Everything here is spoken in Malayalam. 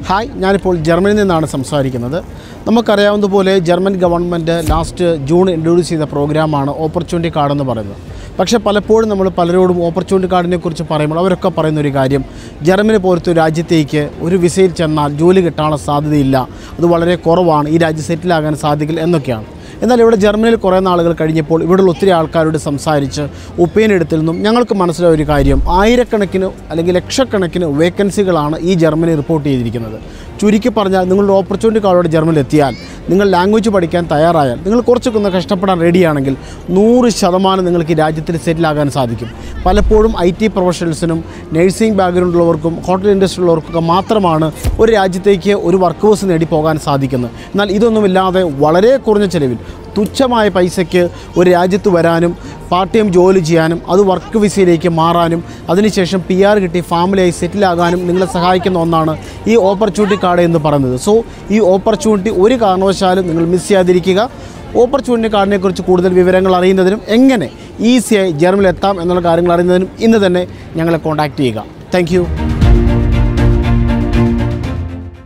ഹായ് ഞാനിപ്പോൾ ജർമ്മനിയിൽ നിന്നാണ് സംസാരിക്കുന്നത് നമുക്കറിയാവുന്നതുപോലെ German government last June introduce ചെയ്ത പ്രോഗ്രാമാണ് ഓപ്പർച്യൂണിറ്റി കാർഡ് എന്ന് പറയുന്നത് പക്ഷേ പലപ്പോഴും നമ്മൾ പലരോടും ഓപ്പർച്യൂണിറ്റി കാർഡിനെ കുറിച്ച് പറയുമ്പോൾ അവരൊക്കെ പറയുന്ന ഒരു കാര്യം ജർമ്മനി പോലത്തെ ഒരു രാജ്യത്തേക്ക് ഒരു വിസയിൽ ചെന്നാൽ ജോലി കിട്ടാനുള്ള സാധ്യതയില്ല അത് വളരെ കുറവാണ് ഈ രാജ്യം സെറ്റിലാകാൻ സാധിക്കില്ല എന്നൊക്കെയാണ് എന്നാൽ ഇവിടെ ജർമ്മനിയിൽ കുറേ നാളുകൾ കഴിഞ്ഞപ്പോൾ ഇവിടെയുള്ള ഒത്തിരി ആൾക്കാരോട് സംസാരിച്ച് ഒപ്പീനിയൻ എടുത്തിൽ നിന്നും ഞങ്ങൾക്ക് മനസ്സിലായ ഒരു കാര്യം ആയിരക്കണക്കിന് അല്ലെങ്കിൽ ലക്ഷക്കണക്കിന് വേക്കൻസികളാണ് ഈ ജർമ്മനി റിപ്പോർട്ട് ചെയ്തിരിക്കുന്നത് ചുരുക്കി പറഞ്ഞാൽ നിങ്ങളുടെ ഓപ്പർച്യൂണിറ്റി കാർഡോടെ ജർമ്മനിൽ എത്തിയാൽ നിങ്ങൾ ലാംഗ്വേജ് പഠിക്കാൻ തയ്യാറായാൽ നിങ്ങൾ കുറച്ചൊക്കെ ഒന്ന് കഷ്ടപ്പെടാൻ റെഡിയാണെങ്കിൽ നൂറ് ശതമാനം നിങ്ങൾക്ക് ഈ രാജ്യത്തിൽ സെറ്റിലാകാൻ സാധിക്കും പലപ്പോഴും ഐ ടി പ്രൊഫഷണൽസിനും നഴ്സിംഗ് ബാക്ക്ഗ്രൗണ്ട് ഉള്ളവർക്കും ഹോട്ടൽ ഇൻഡസ്ട്രി ഉള്ളവർക്കൊക്കെ മാത്രമാണ് ഒരു രാജ്യത്തേക്ക് ഒരു വർക്കേഴ്സ് നേടി പോകാൻ സാധിക്കുന്നത് എന്നാൽ ഇതൊന്നുമില്ലാതെ വളരെ കുറഞ്ഞ ചിലവിൽ തുച്ഛമായ പൈസയ്ക്ക് ഒരു രാജ്യത്ത് വരാനും പാർട്ട് ടൈം ജോലി ചെയ്യാനും അത് വർക്ക് വിസയിലേക്ക് മാറാനും അതിനുശേഷം പി ആർ കിട്ടി ഫാമിലിയായി സെറ്റിലാകാനും നിങ്ങളെ സഹായിക്കുന്ന ഒന്നാണ് ഈ ഓപ്പർച്യൂണിറ്റി കാർഡ് എന്ന് പറയുന്നത് സോ ഈ ഓപ്പർച്യൂണിറ്റി ഒരു കാരണവശാലും നിങ്ങൾ മിസ് ചെയ്യാതിരിക്കുക ഓപ്പർച്യൂണിറ്റി കാർഡിനെ കുറിച്ച് കൂടുതൽ വിവരങ്ങൾ അറിയുന്നതിനും എങ്ങനെ ഈസിയായി ജർമ്മനിൽ എത്താം എന്നുള്ള കാര്യങ്ങൾ അറിയുന്നതിനും ഇന്ന് തന്നെ ഞങ്ങളെ കോൺടാക്റ്റ് ചെയ്യുക താങ്ക്